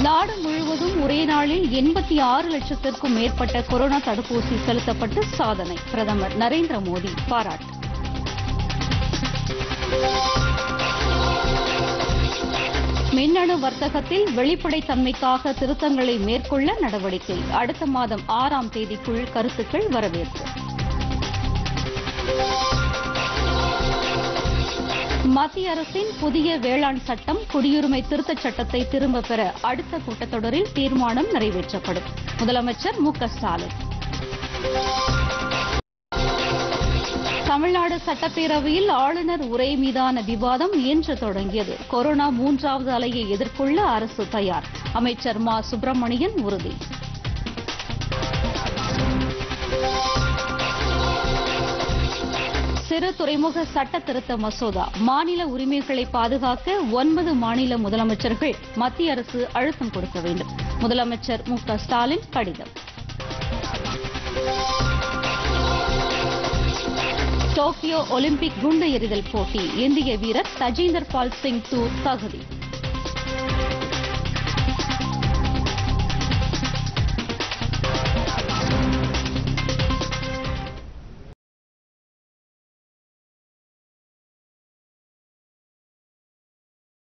நாடு முழுவதும் ஒரே நாளில் எண்பத்தி ஆறு லட்சத்திற்கும் மேற்பட்ட கொரோனா தடுப்பூசி செலுத்தப்பட்டு சாதனை பிரதமர் நரேந்திர மோடி பாராட்டு மின்னணு வர்த்தகத்தில் வெளிப்படைத்தன்மைக்காக திருத்தங்களை மேற்கொள்ள நடவடிக்கை அடுத்த மாதம் ஆறாம் தேதிக்குள் கருத்துக்கள் வரவேற்பு மத்திய அரசின் புதிய வேளாண் சட்டம் குடியுரிமை திருத்தச் சட்டத்தை திரும்பப் பெற அடுத்த கூட்டத்தொடரில் தீர்மானம் நிறைவேற்றப்படும் முதலமைச்சர் மு க ஸ்டாலின் தமிழ்நாடு சட்டப்பேரவையில் ஆளுநர் உரை மீதான விவாதம் இன்று தொடங்கியது கொரோனா மூன்றாவது அலையை எதிர்கொள்ள அரசு தயார் அமைச்சர் மா சுப்பிரமணியன் உறுதி சிறு துறைமுக சட்ட திருத்த மசோதா மாநில உரிமைகளை பாதுகாக்க ஒன்பது மாநில முதலமைச்சர்கள் மத்திய அரசு அழுத்தம் கொடுக்க வேண்டும் முதலமைச்சர் மு க ஸ்டாலின் கடிதம் டோக்கியோ ஒலிம்பிக் குண்டு எறிதல் போட்டி இந்திய வீரர் தஜீந்தர் பால் சிங் தூர் தகுதி